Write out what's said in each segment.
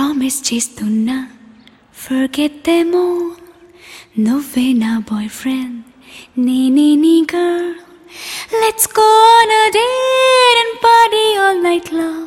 Promise చేస్తున్నా forget them all నువ్వే నా బాయ్ ఫ్రెండ్ నేనే నీ girl let's go on a date and party all night long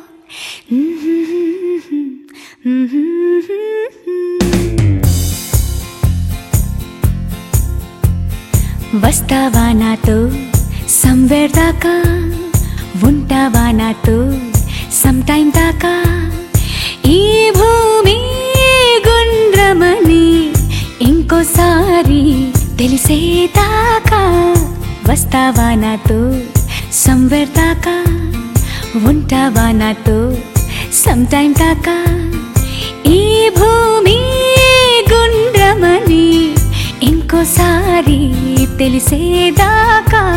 వస్తావా నాతో సంవేర్ దాకా ఉంటావా నాతో సమ్ టైం దాకా ఈ భూమి గుండ్రమని ఇంకోసారి తెలిసేదాకా వస్తావా నాతో సంవేర్ దాకా ఉంటావా నాతో సమ్ టైం దాకా ఈ భూమి గుండ్రమని ఇంకోసారి తెలిసేదాకా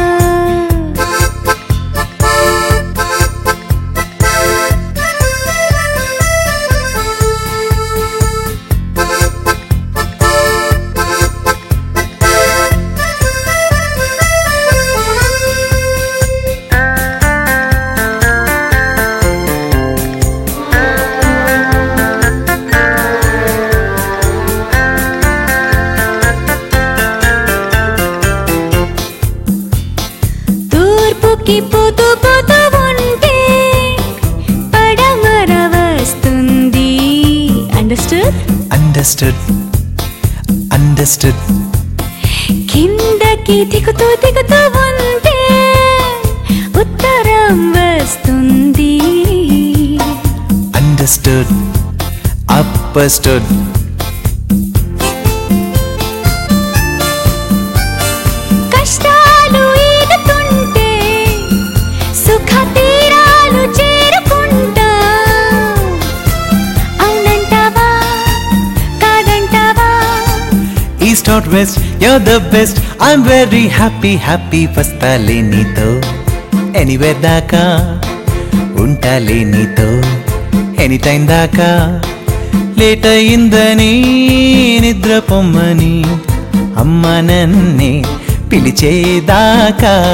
తూర్పుకి పోతూ పోతూ ఉంటే పడమర వస్తుంది అండర్స్టూడ్ Understood. Understood. కిందకి దిగుతూ దిగుతూ ఉంటే ఉత్తరం వస్తుంది Understood. Upperstood. కష్టాలు ఈదుతుంటే సుఖ తీరాలు చేరుకుంటా అవునంటావా కాదంటావా East or west, you're the best. I'm very happy, happy. వస్తాలే నీతో ఎనీవేర్ దాకా ఉంటాలే నీతో ఎనీ టైం దాకా లేట్ అయిందని నిద్ర పొమ్మని అమ్మ నన్నే పిలిచేదాకా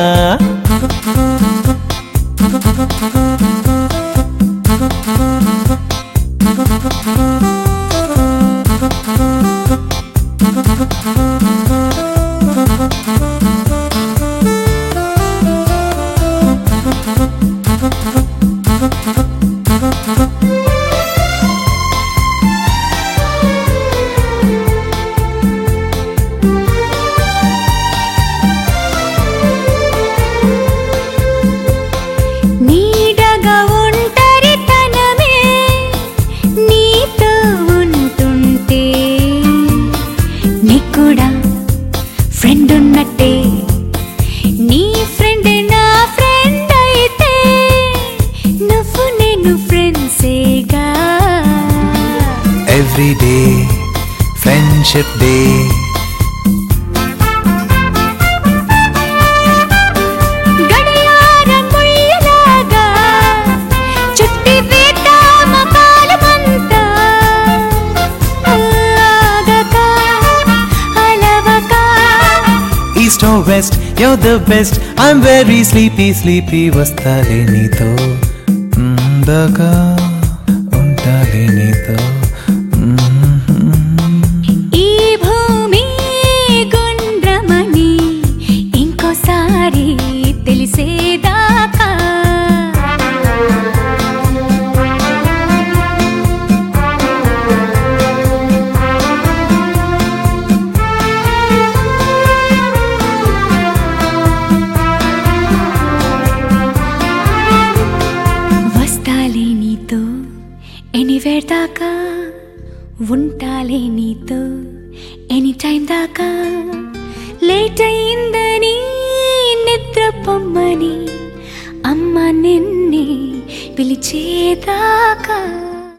నీడగా ఒంటరితనమే నీతో ఉంటుంటే నీకు కూడా ఫ్రెండ్ ఉన్నట్టే నీ ఫ్రెండ్ నా ఫ్రెండ్ అయితే నువ్వు నేను ఫ్రెండ్సేగా ఎవ్రీ డే ఫ్రెండ్షిప్ డే గడియారం ముయ్యలాగా చుట్టి వేద్దామ కాలమంతా ఆగక అలవక east or west you're the best I'm very sleepy sleepy వస్తాలే నీతో ఉండగా ఉంటాలే నీతో ఈ భూమి గుండ్రమని ఇంకోసారి తెలిసేదాకా వస్తాలే నీతో ఎనీవేర్ దాకా ఉంటాలే నీతో ఎనీ టైం దాకా లేట్ అయిందని నిద్ర పొమ్మని అమ్మ నిన్నే పిలిచేదాకా